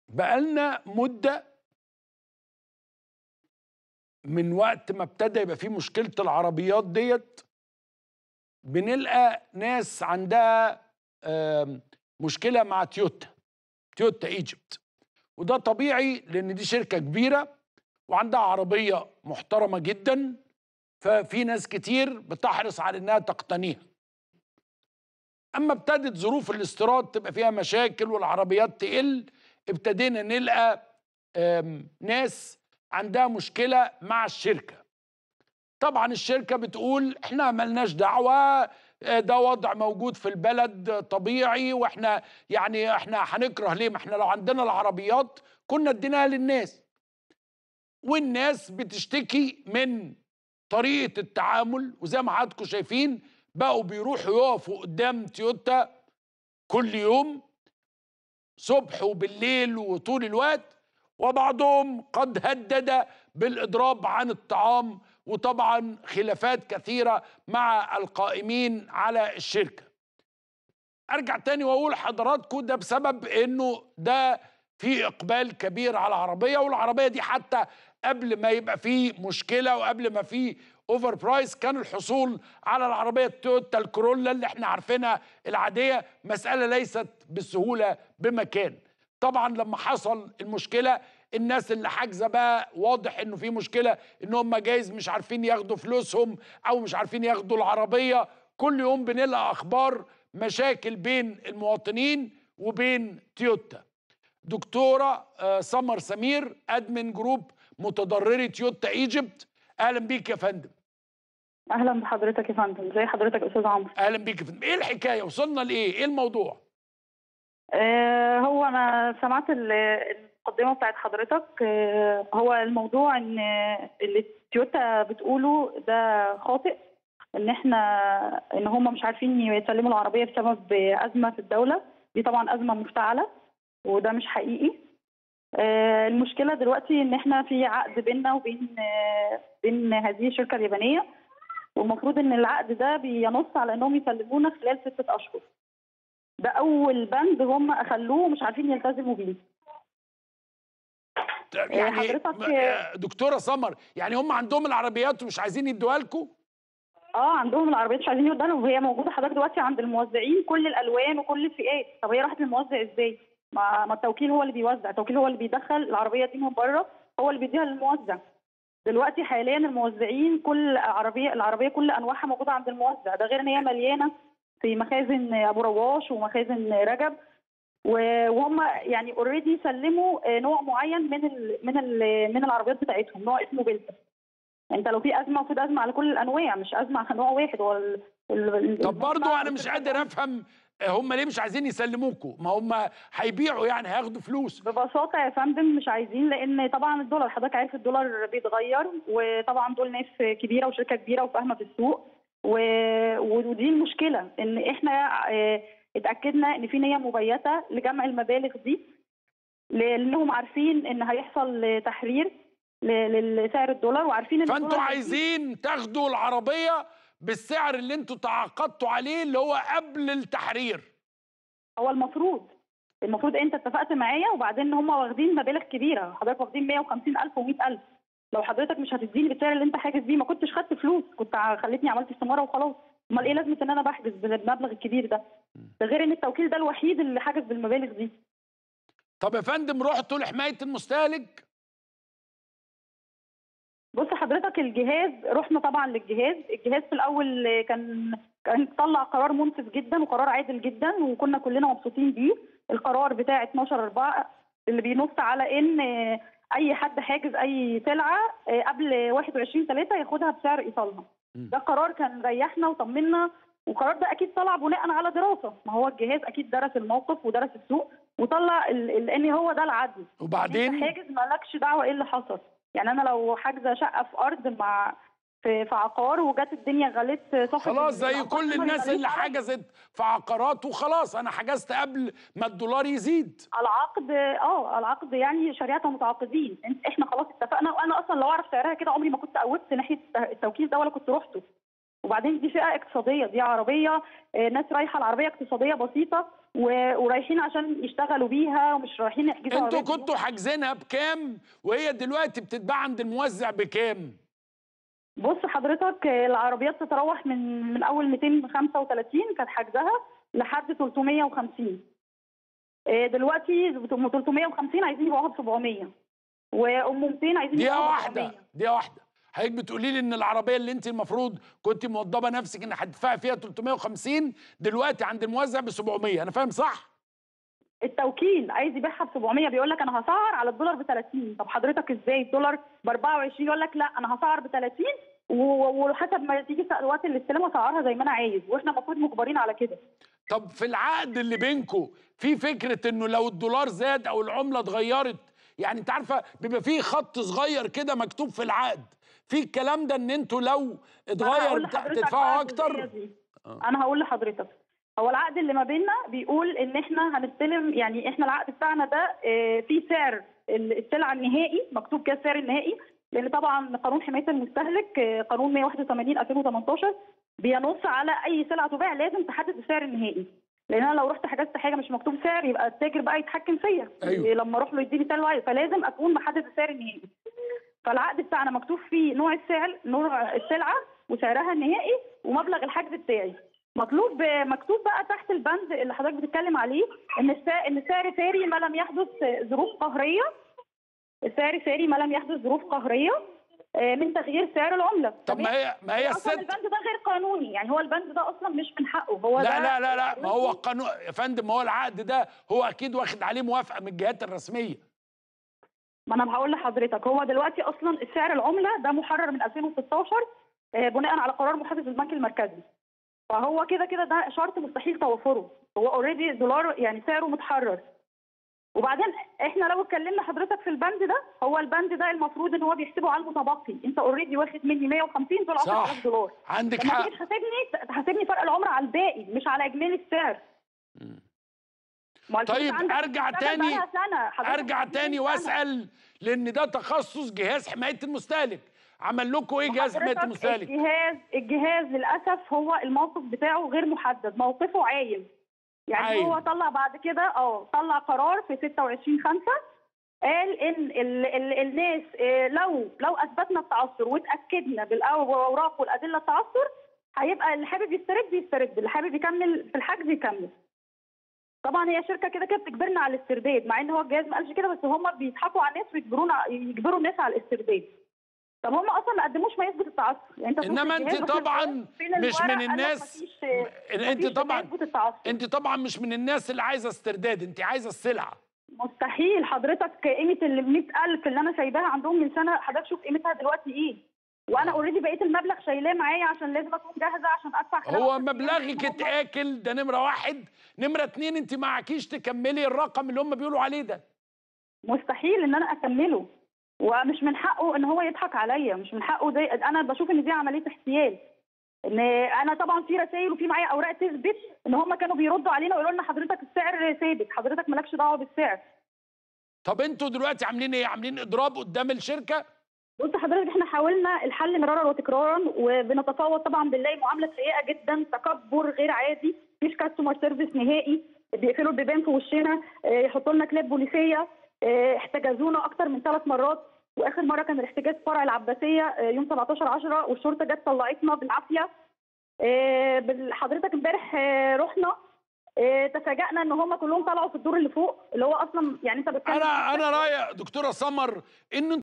بقالنا مدة من وقت ما ابتدى يبقى فيه مشكلة العربيات ديت بنلقى ناس عندها آم، مشكلة مع تويوتا تويوتا ايجيبت وده طبيعي لان دي شركة كبيرة وعندها عربية محترمة جدا ففي ناس كتير بتحرص على انها تقتنيها اما ابتدت ظروف الاستيراد تبقى فيها مشاكل والعربيات تقل ابتدينا نلقى آم، ناس عندها مشكله مع الشركه طبعا الشركه بتقول احنا ملناش دعوه آه، ده وضع موجود في البلد آه، طبيعي واحنا يعني احنا هنكره ليه ما احنا لو عندنا العربيات كنا اديناها للناس والناس بتشتكي من طريقه التعامل وزي ما حضراتكم شايفين بقوا بيروحوا يقفوا قدام تويوتا كل يوم صبح وبالليل وطول الوقت وبعضهم قد هدد بالاضراب عن الطعام وطبعا خلافات كثيره مع القائمين على الشركه ارجع تاني واقول حضراتكم ده بسبب انه ده في اقبال كبير على العربيه والعربيه دي حتى قبل ما يبقى في مشكله وقبل ما في اوفر برايس كان الحصول على العربيه التويوتا الكورولا اللي احنا عارفينها العاديه مساله ليست بالسهوله بمكان طبعا لما حصل المشكله الناس اللي حاجزه بقى واضح انه في مشكله ان هم جايز مش عارفين ياخدوا فلوسهم او مش عارفين ياخدوا العربيه كل يوم بنلقى اخبار مشاكل بين المواطنين وبين تويوتا دكتوره آه، سمر سمير ادمن جروب متضرري تويوتا ايجيبت اهلا بيك يا فندم اهلا بحضرتك يا فندم زي حضرتك يا استاذ عمرو اهلا بيك يا فندم ايه الحكايه وصلنا لايه ايه الموضوع آه هو انا سمعت ال- المقدمه بتاعت حضرتك آه هو الموضوع ان اللي تويوتا بتقوله ده خاطئ ان احنا ان هم مش عارفين يسلموا العربيه بسبب ازمه في الدوله دي طبعا ازمه مفتعله وده مش حقيقي آه المشكله دلوقتي ان احنا في عقد بيننا وبين آه بين هذه الشركه اليابانيه والمفروض ان العقد ده بينص على انهم يسلمونا خلال ستة اشهر ده اول بند هم اخلوه ومش عارفين يلتزموا بيه يعني حضرتك- م- آه، دكتوره سمر يعني هم عندهم العربيات ومش عايزين يدوها لكم اه عندهم العربيات مش عايزين يودوها وهي موجوده حضرتك دلوقتي عند الموزعين كل الالوان وكل الفئات طب هي راحت للموزع ازاي؟ ما, ما التوكيل هو اللي بيوزع التوكيل هو اللي بيدخل العربيه دي من بره هو اللي بيديها للموزع دلوقتي حاليا الموزعين كل عربيه العربيه كل انواعها موجوده عند الموزع ده غير ان هي مليانه في مخازن ابو رواش ومخازن رجب و- وهم يعني اوريدي سلموا آه، نوع معين من ال من ال من العربيات بتاعتهم نوع اسمه بلتا انت لو في ازمه المفروض ازمه على كل الانواع مش ازمه على نوع واحد هو ال- ال- ال- طب برضو الأزمة انا مش بتبقى قادر افهم آه، هم ليه مش عايزين يسلموكوا ما هم هيبيعوا يعني هياخدوا فلوس ببساطة يا فندم مش عايزين لأن طبعا الدولار حضرتك عارف الدولار بيتغير وطبعا دول ناس كبيرة وشركة كبيرة وفاهمة في السوق و... ودي المشكلة إن إحنا آه، اتأكدنا إن في نية مبيتة لجمع المبالغ دي لأنهم عارفين إن هيحصل تحرير ل- لسعر الدولار وعارفين إن فانتوا الدولار عايزين تاخدوا العربيه بالسعر اللي انتوا تعاقدتوا عليه اللي هو قبل التحرير هو المفروض المفروض انت اتفقت معايا وبعدين هم واخدين مبالغ كبيره حضرتك واخدين 150000 و100000 لو حضرتك مش هتديني بالسعر اللي انت حاجز بيه ما كنتش خدت فلوس كنت ع- خليتني عملت استماره وخلاص امال ايه لازمه ان انا بحجز بالمبلغ الكبير ده ده غير ان التوكيل ده الوحيد اللي حجز بالمبالغ دي طب يا فندم رحتوا لحمايه المستهلك بص حضرتك الجهاز رحنا طبعا للجهاز الجهاز في الاول كان كان طلع قرار منصف جدا وقرار عادل جدا وكنا كلنا مبسوطين بيه القرار بتاع 12 4 اللي بينص على ان اي حد حاجز اي سلعه قبل 21 3 ياخدها بسعر ايصالها م. ده قرار كان ريحنا وطمنا والقرار ده اكيد طلع بناء على دراسه ما هو الجهاز اكيد درس الموقف ودرس السوق وطلع ال- ال- ان هو ده العدل انت وبعدين حاجز مالكش دعوه ايه اللي حصل يعني انا لو حاجزه شقه في ارض مع في, في عقار وجت الدنيا غلت صاحب خلاص زي العقار كل ما الناس يبقاليش اللي عليا. حجزت في عقارات وخلاص انا حجزت قبل ما الدولار يزيد العقد اه العقد يعني شريعه متعاقدين انت احنا خلاص اتفقنا وانا اصلا لو اعرف سعرها كده عمري ما كنت قوت ناحيه التوكيل ده ولا كنت رحته وبعدين دي فئه اقتصاديه دي عربيه آه، ناس رايحه العربيه اقتصاديه بسيطه و- ورايحين عشان يشتغلوا بيها ومش رايحين يحجزوا انتوا عربية كنتوا حاجزينها بكام وهي دلوقتي بتتباع عند الموزع بكام بص حضرتك آه، العربيات تتراوح من من اول 235 كانت حجزها لحد 350 آه، دلوقتي ام 350 عايزين يبيعوها ب 700 وام 200 عايزين دقيقه يبيعوها ب واحده 400 دقيقه واحده حضرتك بتقولي لي ان العربيه اللي انت المفروض كنت موضبه نفسك ان هتدفعي فيها 350 دلوقتي عند الموزع ب 700 انا فاهم صح التوكيل عايز يبيعها ب 700 بيقول لك انا هسعر على الدولار ب 30 طب حضرتك ازاي الدولار ب 24 يقول لك لا انا هسعر ب 30 و- وحسب ما تيجي سا- وقت الاستلام اسعرها زي ما انا عايز واحنا المفروض مجبرين على كده طب في العقد اللي بينكم في فكره انه لو الدولار زاد او العمله اتغيرت يعني انت عارفه بيبقى فيه خط صغير كده مكتوب في العقد في الكلام ده ان انتوا لو أنا اتغير هقول ت- لحضرتك تدفعوا بقى الجزئية اكتر دي. آه. انا هقول لحضرتك هو العقد اللي ما بيننا بيقول ان احنا هنستلم يعني احنا العقد بتاعنا ده آه، فيه سعر السلعه النهائي مكتوب كده السعر النهائي لان طبعا قانون حمايه المستهلك آه، قانون 181 2018 بينص على اي سلعه تباع لازم تحدد السعر النهائي لان انا لو رحت حجزت حاجه مش مكتوب سعر يبقى التاجر بقى يتحكم فيا أيوة. لما اروح له يديني سعر معين فلازم اكون محدد السعر النهائي فالعقد بتاعنا مكتوب فيه نوع السعر نوع السلعه وسعرها النهائي ومبلغ الحجز بتاعي مطلوب مكتوب بقى تحت البند اللي حضرتك بتتكلم عليه ان السعر ان السعر ساري ما لم يحدث ظروف قهريه السعر ساري ما لم يحدث ظروف قهريه آه، من تغيير سعر العمله طب ما هي ما هي اصلا الست البند ده غير قانوني يعني هو البند ده اصلا مش من حقه هو لا ده لا لا لا ما هو القانون يا فندم ما هو العقد ده هو اكيد واخد عليه موافقه من الجهات الرسميه ما انا هقول لحضرتك هو دلوقتي اصلا سعر العمله ده محرر من 2016 آه، بناء على قرار محافظ البنك المركزي فهو كده كده ده شرط مستحيل توفره هو اوريدي دولار يعني سعره متحرر وبعدين احنا لو اتكلمنا حضرتك في البند ده هو البند ده المفروض ان هو بيحسبه على المتبقي انت اوريدي واخد مني 150 دول 10000 صح دولار عندك لما حق تيجي تحاسبني تحاسبني فرق العمر على الباقي مش على اجمالي السعر مم. ما الفلوس طيب عندك ارجع بتشتغل تاني بقالها سنة. حضرتك ارجع بتشتغل تاني سنة. واسال لان ده تخصص جهاز حمايه المستهلك عمل لكم ايه جهاز حمايه حضرتك المستهلك الجهاز الجهاز للاسف هو الموقف بتاعه غير محدد موقفه عايم يعني عايم. هو طلع بعد كده اه طلع قرار في 26 5 قال ان ال ال الناس آه، لو لو اثبتنا التعثر واتاكدنا بالاوراق والادله التعثر هيبقى اللي حابب يسترد يسترد اللي حابب يكمل في الحجز يكمل طبعا هي شركه كده كده بتجبرنا على الاسترداد مع ان هو الجهاز ما قالش كده بس هم بيضحكوا على الناس ويجبرونا يجبروا الناس على الاسترداد طب هم اصلا ما قدموش ما يثبت التعثر يعني انت تروح انما للجهاز انت وفي طبعا الجهاز فين مش الورق؟ من قال لك الناس مفيش- انت مفيش طبعا ما يثبت التعثر انت طبعا مش من الناس اللي عايزه استرداد انت عايزه السلعه مستحيل حضرتك قيمه ال 100000 اللي انا سايباها عندهم من سنه حضرتك شوف قيمتها دلوقتي ايه وانا اوريدي بقيت المبلغ شايلاه معايا عشان لازم اكون جاهزه عشان ادفع خلال هو عشر أيام. مبلغك هم- اتاكل ده نمره واحد نمره اتنين انت معكيش تكملي الرقم اللي هم بيقولوا عليه ده مستحيل ان انا اكمله ومش من حقه ان هو يضحك عليا مش من حقه دي انا بشوف ان دي عمليه احتيال ان انا طبعا في رسائل وفي معايا اوراق تثبت ان هم كانوا بيردوا علينا ويقولوا لنا حضرتك السعر ثابت حضرتك مالكش دعوه بالسعر طب انتوا دلوقتي عاملين ايه عاملين اضراب قدام الشركه بص حضرتك احنا حاولنا الحل مرارا وتكرارا وبنتفاوض طبعا بنلاقي معامله سيئه جدا تكبر غير عادي مفيش كاستمر سيرفيس نهائي بيقفلوا البيبان في وشنا اه، يحطوا لنا كلاب بوليسيه اه، احتجزونا اكتر من ثلاث مرات واخر مره كان الاحتجاز في فرع العباسيه اه، يوم 17 10 والشرطه جت طلعتنا بالعافيه اه، بال- حضرتك امبارح اه، رحنا اه، تفاجئنا ان هم كلهم طلعوا في الدور اللي فوق اللي هو اصلا يعني انت بتتكلم انا انا رايي دكتوره سمر ان